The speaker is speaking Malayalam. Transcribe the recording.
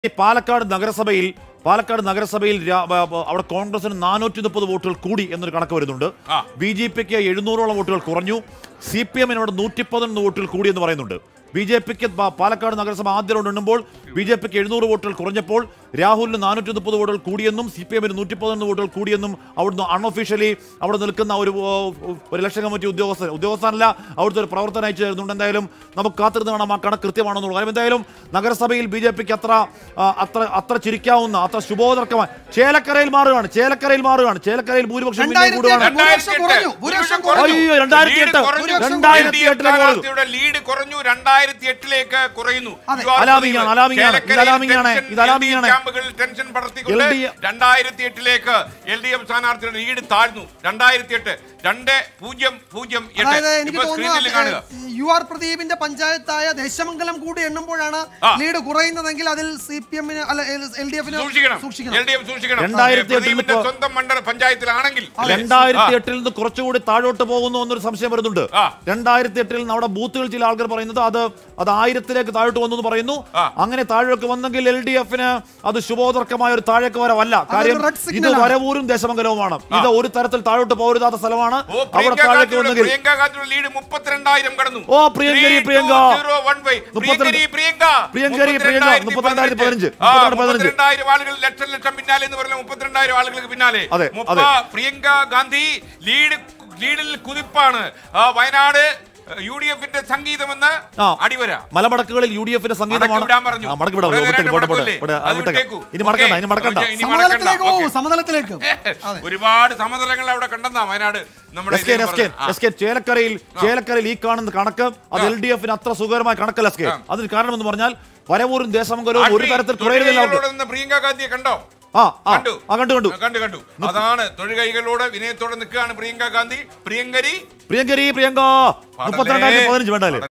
ഈ പാലക്കാട് നഗരസഭയിൽ പാലക്കാട് നഗരസഭയിൽ രാ- ബ- ബ- അവിടെ കോൺഗ്രസിന് നാനൂറ്റി മുപ്പത് വോട്ടുകൾ കൂടി എന്നൊരു കണക്ക് വരുന്നുണ്ട് ആ. ബി ജെ പിക്ക് എഴുന്നൂറോളം വോട്ടുകൾ കുറഞ്ഞു സി പി എമ്മിന് അവിടെ നൂറ്റി പതിനൊന്ന് വോട്ടുകൾ കൂടി എന്ന് പറയുന്നുണ്ട് ബി ജെ പിക്ക് പാലക്കാട് നഗരസഭ ആദ്യ റൗണ്ട് എണ്ണുമ്പോൾ ബി ജെ പിക്ക് എഴുന്നൂറ് വോട്ടുകൾ കുറഞ്ഞപ്പോൾ രാഹുലിന് നാനൂറ്റി മുപ്പത് വോട്ടുകൾ കൂടിയെന്നും സി പി എമ്മിന് നൂറ്റി പതിനൊന്ന് വോട്ടുകൾ കൂടിയെന്നും അവിടുന്ന് അൺഒഫീഷ്യലി അവിടെ നിൽക്കുന്ന ഒരു ഓ, ഒരു ഇലക്ഷൻ കമ്മിറ്റി ഉദ്യോഗസ്ഥൻ ഉദ്യോഗസ്ഥനല്ല അവിടുത്തെ ഒരു പ്രവർത്തനം അയച്ചു തരുന്നുണ്ട് എന്തായാലും നമുക്ക് കാത്തിരുന്ന് കാണാം ആ കണക്ക് കൃത്യമാണെന്നുള്ള കാര്യം എന്തായാലും നഗരസഭയിൽ ബി ജെ പിക്ക് അത്ര ആ, അത്ര അത്ര ചിരിക്കാവുന്ന അത്ര ശുഭോദർക്കമായ ചേലക്കരയിൽ മാറുകയാണ് ചേലക്കരയിൽ മാറുകയാണ് ചേലക്കരയിൽ ഭൂരിപക്ഷം പിന്നെയും രണ്ടായിരത്തി കൂടുകയാണ് എട്ട് ഭൂരിപക്ഷം കുറഞ്ഞു. ഭൂരിപക്ഷം കുറഞ്ഞു. അയ്യോ, രണ്ടായിരത്തി എട്ട്. രണ്ടായിരത്തി എട്ടിലെ കുറഞ്ഞു. സ്ഥാനാർത്ഥിയുടെ ലീഡ് കുറഞ്ഞു രണ്ടായിരത്തി എട്ടിലേക്ക് കുറയുന്നു അതെ. You are അലാമിങ്ങാണ്, പ്രതികൾ. അലാമിങ്ങാണ്, ഇത് ചേലക്കരയിൽ അലാമിങ്ങാണ്, ടെൻഷൻ, ഇത് അലാമിങ്ങാണ്. LDF ക്യാമ്പുകളിൽ ടെൻഷൻ പടർത്തിക്കൊണ്ട് LDF രണ്ടായിരത്തി എട്ടിലേക്ക് എൽ ഡി എഫ് സ്ഥാനാർത്ഥിയുടെ ലീഡ് താഴ്ന്നു രണ്ടായിരത്തി എട്ട് രണ്ട് പൂജ്യം പൂജ്യം എട്ട് അതായത് എനിക്ക് ഇപ്പൊ സ്ക്രീനിൽ കാണുക തോന്നുന്നു യു ആർ പ്രദീപിന്റെ പഞ്ചായത്തായ ദേശമംഗലം കൂടി എണ്ണുമ്പോഴാണ് ആ. ലീഡ് കുറയുന്നതെങ്കിൽ അതിൽ സി പി എമ്മിന് അല്ല എൽ ഡി എഫിന് സൂക്ഷിക്കണം സൂക്ഷിക്കണം എൽ ഡി എഫ് സൂക്ഷിക്കണം രണ്ടായിരത്തി എട്ടിൽ പ്രദീപിന്റെ ഇപ്പോ- സ്വന്തം മണ്ഡല പഞ്ചായത്തിലാണെങ്കിൽ രണ്ടായിരത്തി എട്ടിൽ നിന്ന് കുറച്ചുകൂടി താഴോട്ട് പോകുന്നു എന്നൊരു സംശയം വരുന്നുണ്ട് ആ. രണ്ടായിരത്തി എട്ടിൽ നിന്ന് അവിടെ ബൂത്തുകൾ ചില ആൾക്കാർ പറയുന്നത് അത് അത് ആയിരത്തിലേക്ക് താഴോട്ട് വന്നു എന്ന് പറയുന്നു ആ. അങ്ങനെ താഴേക്ക് വന്നെങ്കിൽ എൽ ഡി എഫിന് അത് ശുഭോദർക്കമായ ഒരു താഴേക്ക് വരവല്ല കാര്യം red ഇത് signal ആണ്. വരവൂരും ദേശമംഗലവുമാണ് ഇത് ഒരു തരത്തിൽ താഴോട്ട് പോരുതാത്ത സ്ഥലമാണ് ഓ അവിടെ പ്രിയങ്ക താഴേക്ക് ഗാന്ധിയുടെ വന്നെങ്കിൽ പ്രിയങ്ക ഗാന്ധിയുടെ ലീഡ് മുപ്പത്തിരണ്ടായിരം കടന്നു ഓ, പ്രിയങ്കരി, Three, two, Priyanka. zero, one five. പ്രിയങ്കരി, Priyanka പ്രിയങ്കരി, Priyanka. മുപ്പത്തിരണ്ടായിരത്തി പതിനഞ്ച്. ആ, മുപ്പത്തിരണ്ട് പതിനഞ്ച്. മുപ്പത്തിരണ്ടായിരം ആളുകൾ ലക്ഷം ലക്ഷം പിന്നാലെ എന്ന് പറഞ്ഞ മുപ്പത്തിരണ്ടായിരം ആളുകൾക്ക് പിന്നാലെ അതെ, മുപ്പ- അതെ. പ്രിയങ്ക ഗാന്ധി ലീഡ് ലീഡിൽ കുതിപ്പാണ് ആ, വയനാട് യു ഡി എഫിന്റെ സംഗീതമെന്ന് ആ. അടിവര മടക്കുകളിൽ യു ഡി എഫിന്റെ സംഗീതമാണ് മടക്കി വിടാൻ പറഞ്ഞു. ആ, മടക്കി വിടാം കുറേ വിട്ടേക്ക്, നേരം പോട്ടെ, പോട്ടെ, മടക്കില്ലേ? പോട്ടെ, ആ, അത് വിട്ടേക്ക്. വിട്ടേക്കൂ. ഇനി മടക്കണ്ട ഓക്കേ. ഇനി മടക്കണ്ട ഓക്കേ, ഇനി മടക്കണ്ട. സമതലത്തിലേക്ക് ഓക്കേ. പോകും സമതലത്തിലേക്ക് അതെ. ഒരുപാട് സമതലങ്ങൾ അവിടെ കണ്ടെന്നാ വയനാട് നമ്മുടെ എസ് കെ ഇതിൽ എസ് കെ പറഞ്ഞത്. ആ. എസ് കെ ചേലക്കരയിൽ ചേലക്കരയിൽ ഈ കാണുന്ന കണക്ക് അത് ആ. എൽ ഡി എഫിന് അത്ര സുഖകരമായ കണക്കല്ല എസ് കെ ആ. അതിന് കാരണം എന്ന് പറഞ്ഞാൽ വരവൂരും ദേശമംഗലവും ഒരു ആഷ്മി, തരത്തിൽ കുറയുന്നില്ല അവർക്ക് തൊഴിലാളികളോട് നിന്ന് പ്രിയങ്ക ഗാന്ധിയെ കണ്ടോ ആ ആ കണ്ടു ആ കണ്ടു കണ്ടു കണ്ടു കണ്ടു അതാണ് തൊഴിലാളികളോട് വിനയത്തോടെ നിൽക്കുകയാണ് പ്രിയങ്ക ഗാന്ധി പ്രിയങ്കരി പ്രിയങ്കരി പ്രിയങ്ക പാടല്ലേ? മുപ്പത്തിരണ്ടായിരത്തി പതിനഞ്ച് വേണ്ടല്ലേ